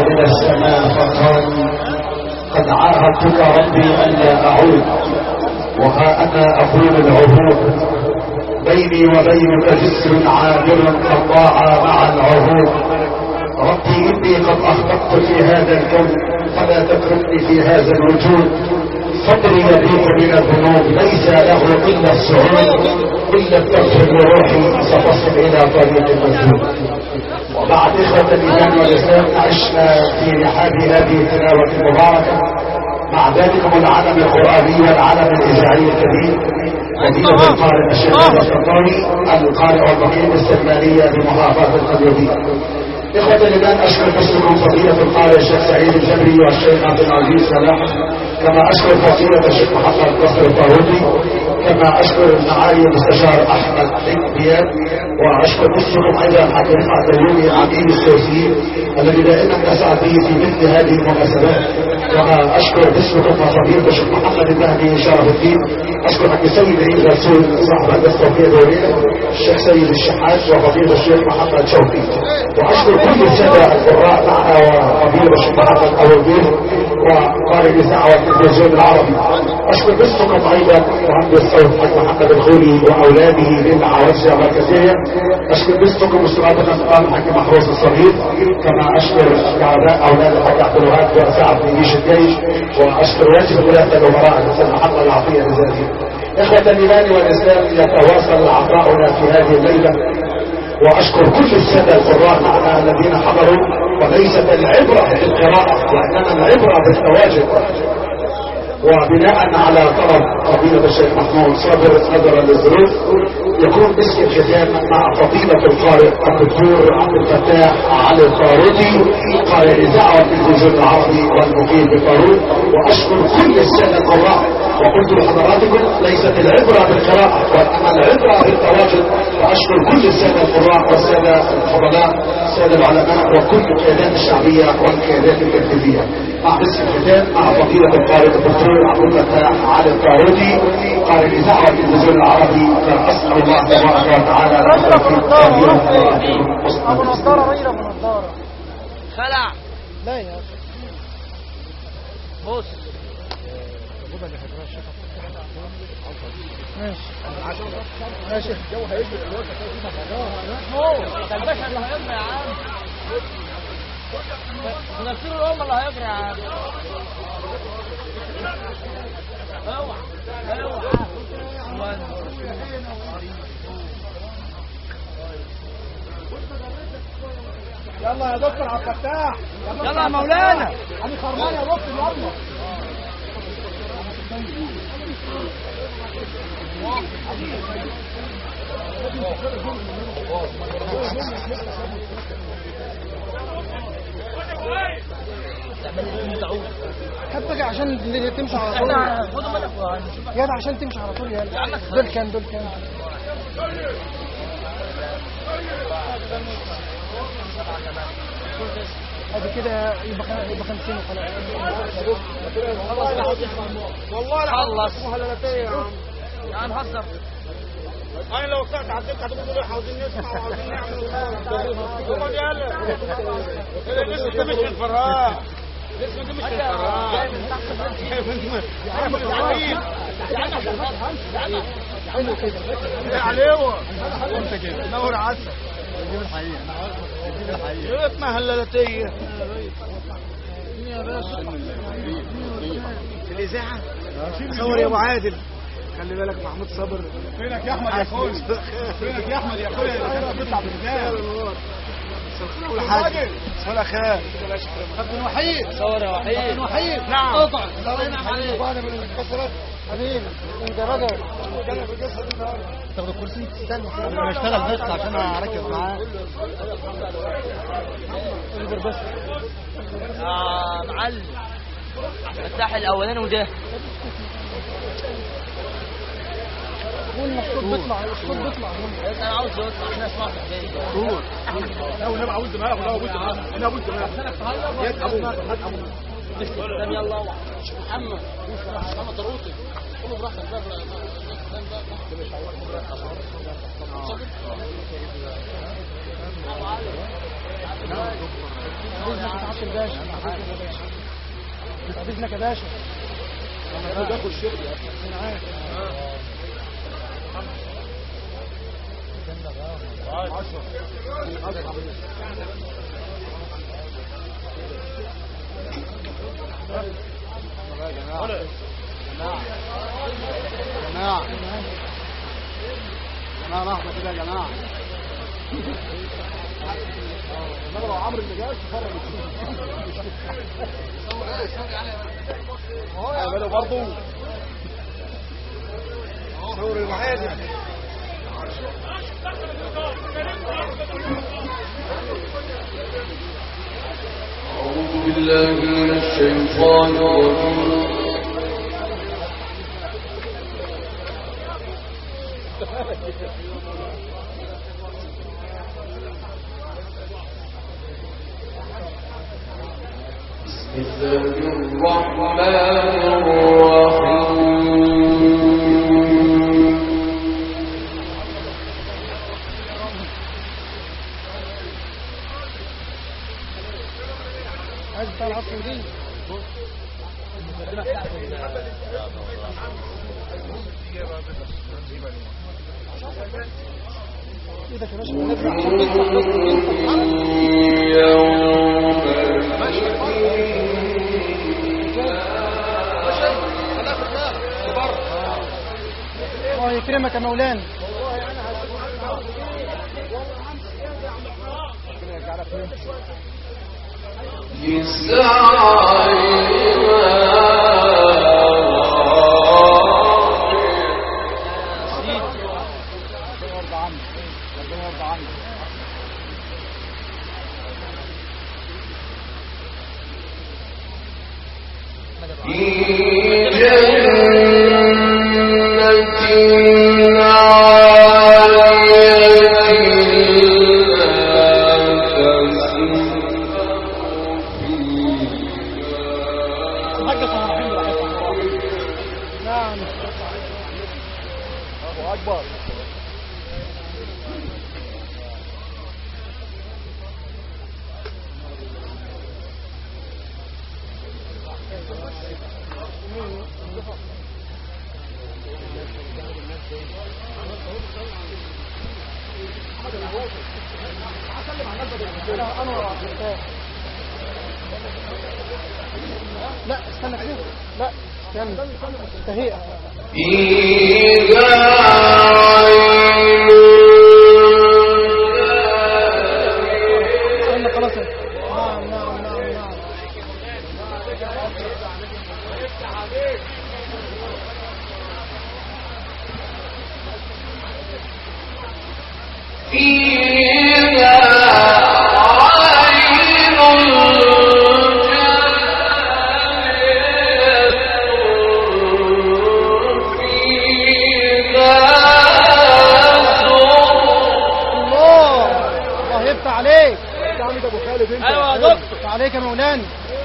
من السماء فقال قد عاهدتك ربي ألا أعود وها أنا أقول العهود بيني وبينك جسر عابر قد ضاع مع العهود ربي إني قد أخطأت في هذا الكون فلا تتركني في هذا الوجود صدري يضيق من الذنوب ليس له إلا الصعود إلا التغفر لروحي ستصل إلى طريق المسجود وبعد إخوة الإيمان والإسلام عشنا في رحاب هذه التلاوة المباركة مع ذلكم العلم القرآني والعلم الإذاعي الكبير فضيلة القارئ الشيخ الشطاري القارئ والمقيم السلمانية بمحافظة القليوبية إخوة الإيمان أشكر حسنكم فضيلة القارئ الشيخ سعيد الجبري والشيخ عبد العزيز صلاح كما أشكر فضيلة الشيخ محمد نصر الطاووسي كما أشكر معالي المستشار أحمد بن بيان وأشكر حسنكم أيضا حق رفعت اليومي عميد السوسي الذي دائما نسعد به في مثل هذه المناسبات كما أشكر حسنكم وفضيلة الشيخ محمد المهدي شرف الدين أشكر حق سيد عيد رسول صاحب هندسة توفيق دولية الشيخ سيد الشحات وفضيلة الشيخ محمد شوقي وأشكر كل السادة القراء معنا وفضيلة الشيخ محمد أبو البيت وقارئ الإذاعة والتلفزيون العربي أشكر باسمكم أيضا مهندس الصوت حق محمد الخولي وأولاده للعواصي المركزية أشكر باسمكم أستاذ الأنقال حق محروس الصغير كما أشكر كهرباء أولاد الحاج عبد الوهاب وسعد من جيش الجيش وأشكر واجب ولاة الأمراء الأستاذ محمد العطية الرزازي إخوة الإيمان والإسلام يتواصل عطاؤنا في هذه الليلة واشكر كل السادة القراء معنا الذين حضروا وليست العبرة بالقراءة وانما العبرة بالتواجد وبناء على طلب فضيلة الشيخ محمود صابر نظرا للظروف يكون اسم الختام مع فضيلة القارئ الدكتور عبد الفتاح علي الطارودي قارئ الاذاعة والتلفزيون العربي والمقيم بطارود واشكر كل السادة القراء وقلت لحضراتكم ليست العبرة بالقراءة وانما العبرة بالتواجد واشكر كل السادة القراء والسادة الفضلاء السادة العلماء وكل القيادات الشعبية والقيادات التنفيذية مع اسم الختام مع فضيلة القارئ الدكتور عبد الفتاح علي الطارودي قارئ الاذاعة والتلفزيون العربي فاسال الله تبارك وتعالى راجل ابو نضاره حسن ابو نضاره راجل ابو نضاره خلع لا يا اخي بص ماشي ماشي الجو هيجي ده الباشا اللي هيجري يا عم ده نفسير الام اللي هيجري يا عم اوعى اوعى يلا يا دكتور عبد الفتاح يلا يا مولانا انا خرمان يا دكتور يلا حبك عشان تمشي على طول احنا خدوا منك وهنشوف يلا عشان تمشي على طول يلا دول كان دول كان ادي كده يبقى خ- يبقى 50 وخلاص والله خلص يا عم هزر انا لو طلعت على الدكه هتقول لي عاوزين نسمع وعاوزين نعمل هم يلا لسه ده مش في الفراغ لسه ده مش في الفراغ يا عليوه انت كده نور عسل دي الحقيقه دي الحقيقه اسمها هلالتيه في الاذاعه صور يا ابو عادل خلي بالك محمود صابر فينك يا احمد يا اخويا فينك يا احمد يا اخويا بتطلع بالرجال ولا حاجه ولا خير ابن وحيد صور يا وحيد ابن وحيد نعم قطع الله ينعم عليك وانا من المكسرات حبيبي انت راجل كان في القصه دي النهارده تاخد الكرسي تستنى انا بشتغل بس عشان اركز معاه انظر بس يا معلم الفتاح الاولاني وده قول الصوت بيطلع الصوت بيطلع انا عاوز يطلع عشان اسمع صوتي لا ونبقى عاوز دماغ لا ابو دماغ انا ابو دماغ يا ابو قدام يلا اوعى محمد محمد طروطي باذنك يا عبد الباشا باذنك يا باشا انا باخد شغل انا عارف يا جماعه جماعه جماعه جماعه لحظه كده يا جماعه انما لو عمرو اللي جاي تفرج اه يا بلو برضه صور المعادن أعوذ بالله من الشيطان الرجيم بسم الله الرحمن الرحيم عايز بتاع العصر دي ايدك يا باشا نطلع نطلع الله يكرمك يا مولانا ربنا يرضى عنك ربنا يرضى عنك الحاجة صلاحين براحتها نعم الله اكبر لا استنى كده لا استنى تهيئة استنى خلاص نعم نعم نعم نعم الله الله يفتح عليك انت عامل ابو خالد انت ايوه يا دكتور يفتح عليك يا مولانا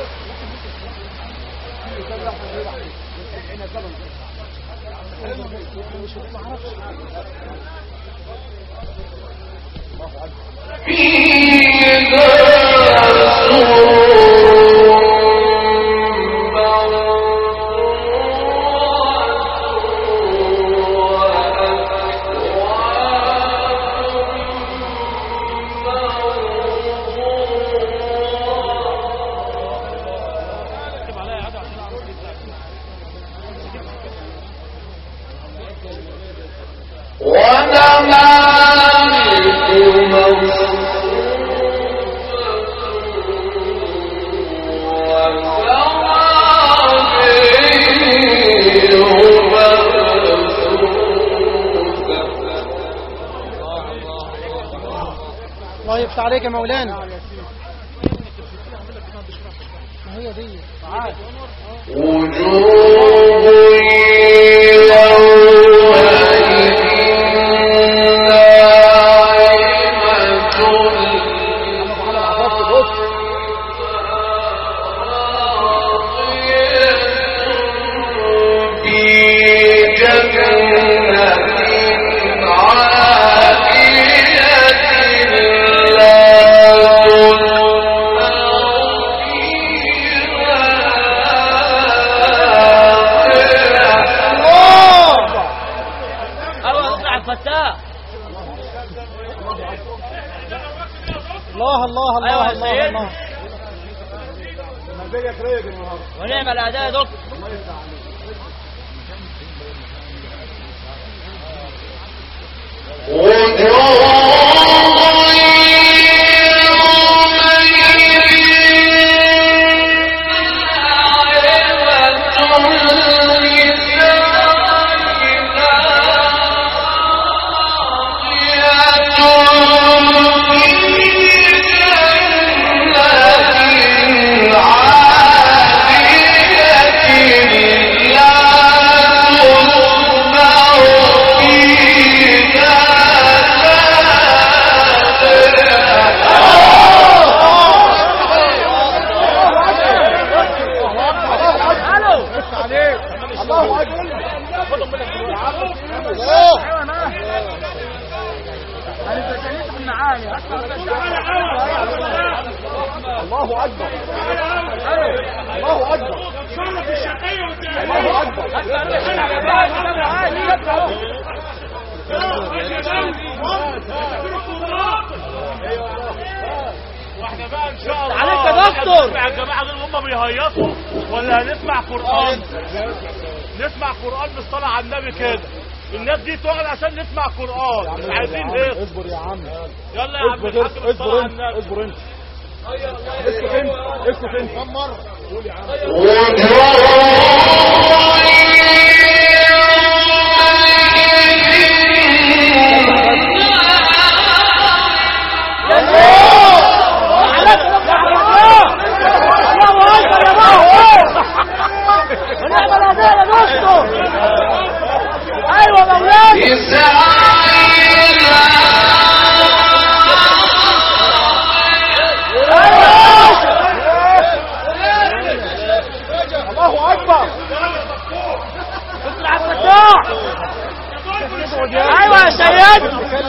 الله يفتح عليك يا مولانا ما هي دي تعال فيها زيك رايق النهارده ونعم الاداء يا دكتور الله اكبر الله اكبر الله اكبر الله اكبر واحنا بقى ان شاء الله عليك يا دكتور. هنسمع الجماعه دول هم بيهيصوا ولا هنسمع قران نسمع قران بالصلاه على النبي كده الناس دي تقعد عشان نسمع قران مش عايزين هيص اصبر يا عم يلا يا عم اصبر الحاج بالصلاه اصبر على انت النبي اصبر انت اسكت انت اسكت انت كم مره قول يا عم ونعم الاداء يا دكتور ايوه مولانا الله اكبر اطلع الفتاح ايوه يا سيد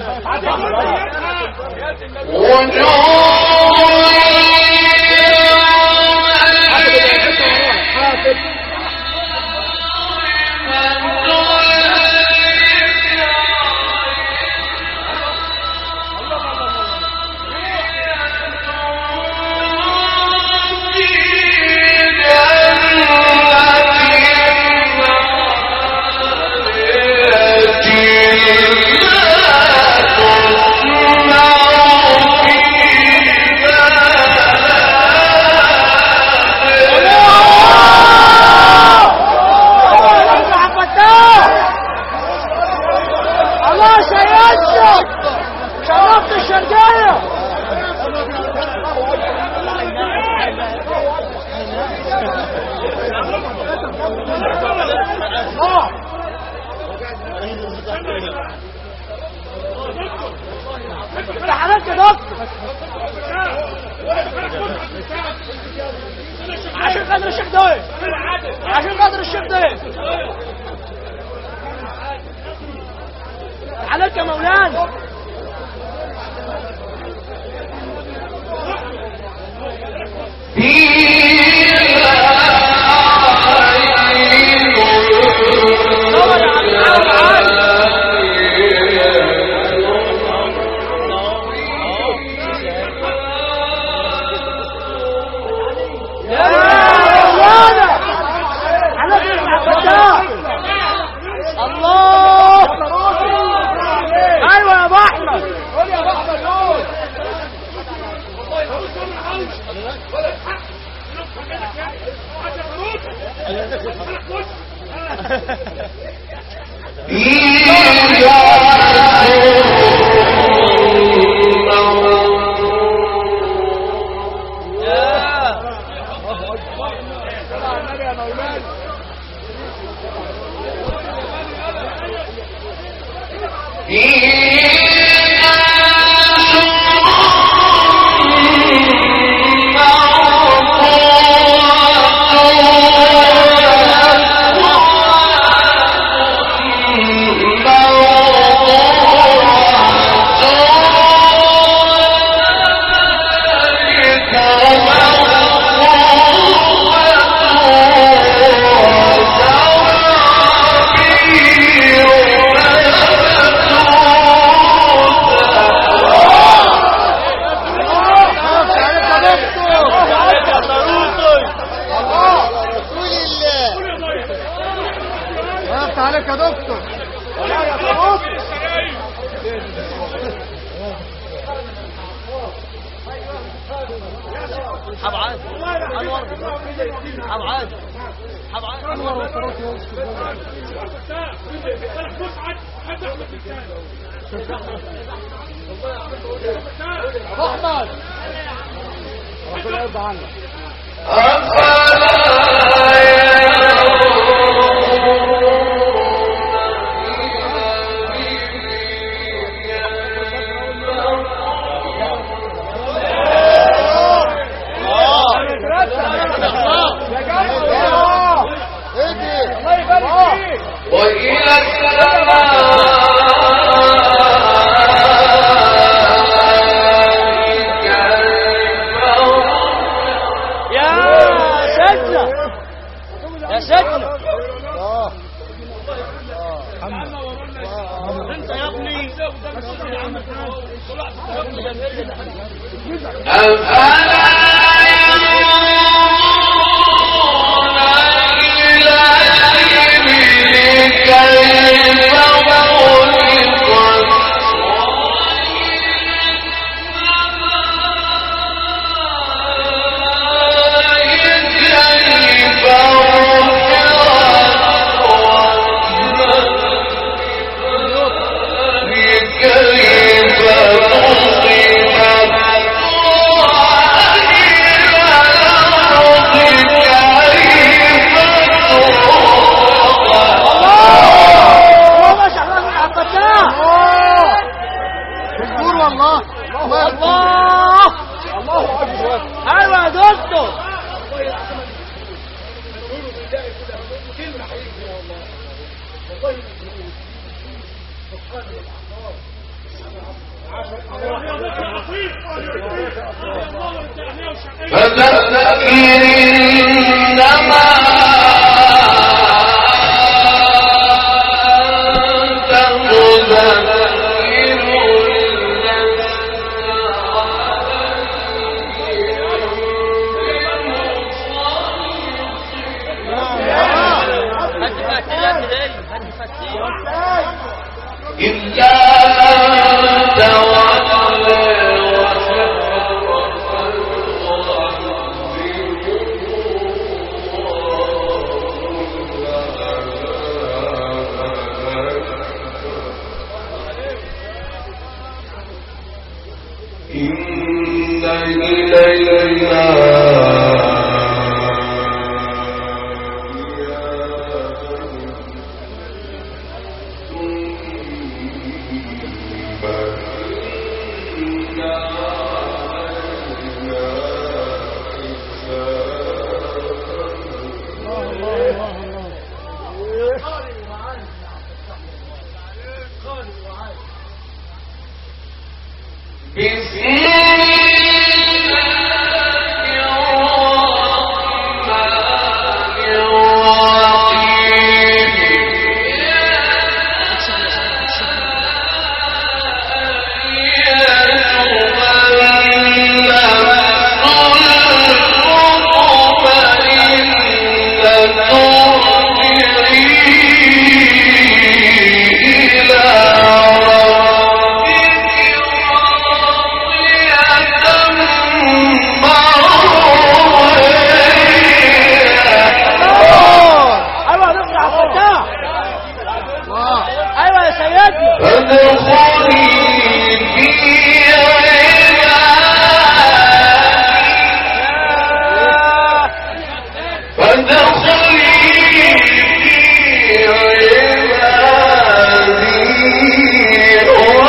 اطلع الفتاح الله سيدك شرفت الشرقية انت حضرتك يا دكتور عشان قدر الشيخ ده عشان قدر الشيخ ده عليك يا مولانا يا مولانا عليك يا فتاح الله ايوه يا ابو احمد قول يا ابو احمد قول النبي يا مولانا Oh يا دكتور لا يا فاروق حب عاد انور حب عاد حب عاد انور وفاروق يوسف احمد ربنا يرضى عنك يا سيدنا يا سيدنا انت يا ابني ما شاء الله على الفتاح مشكور والله الله الله الله اكبر ايوه يا دكتور فذكر إنما أنت مذكر هات فتيات دي هات فتيات إلا من تولى إن إلينا بسم ايوه نطلع على الفتاح ايوه يا سيدنا فادخلي في عبادي فادخلي في عبادي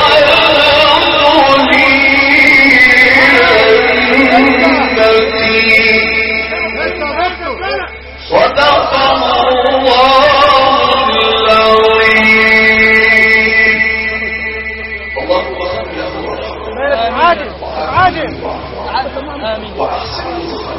وادخلي جنتي صدق الله العظيم اللهم صل على عادل عادل امين واحسن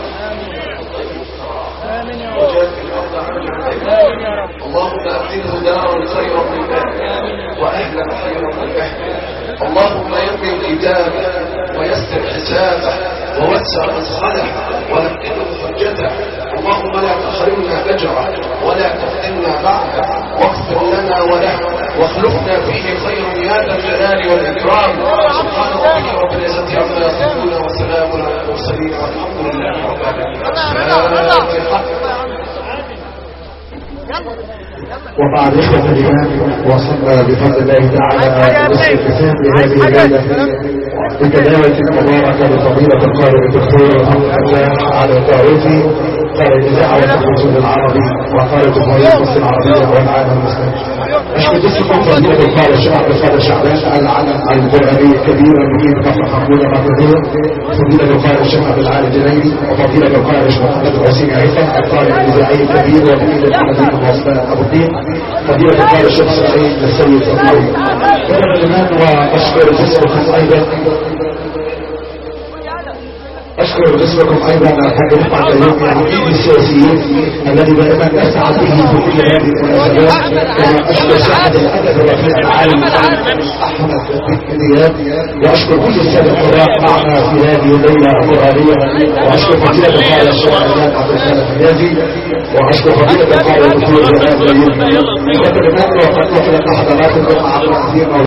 امين يا رب وجاك الارض عملا امين يا رب اللهم ابدله دارا خيرا من اهله واهلا خيرا من اهله اللهم يمن كتابه ويسر حسابه ووسع مدخله ونقله حجته اللهم لا تحرمنا اجره ولا تفتنا بعده واغفر لنا واخلفنا فيه خير يا ذا الجلال والإكرام سبحان ربك رب العزة عما يصفون وسلام على المرسلين والحمد لله رب العالمين وبعد إخوة الإيمان وصلنا بفضل الله تعالى نصف الكتاب لهذه الليلة بتلاوة مباركة لفضيلة القارئ الدكتور محمد الله على الطاروسي قارئ الإذاعة والتلفزيون العربي وقارئ جمهورية مصر العربية والعالم الإسلامي. أشكر جسمكم فضيلة القارئ الشيخ عبد القادر شعبان العلم القرآني الكبير المجيد كفر حمودة مكتوب فضيلة القارئ الشيخ عبد العالي الجنيدي وفضيلة القارئ الشيخ محمد الحسين عيسى القارئ الإذاعي الكبير وفضيلة المدينة الوصفان أبو الدين فضيلة القارئ الشيخ سعيد السيد الصديق إذا الإمام وأشكر جسمكم أيضا أشكر جسمكم أيضا الحاج رفعت اليوم العميد السياسيين الذي دائما نسعد به في كل هذه المناسبات كما أشكر سعد الأدب الرفيع العالم أحمد بن دياب وأشكر كل السادة القراء معنا في هذه الليلة القرآنية وأشكر فضيلة القارئ الشيخ عبد عبد الخالق الحجازي وأشكر فضيلة القارئ الدكتور جمال الأيوبي وكلمات وقد وصلت حضراتكم عبر الأثير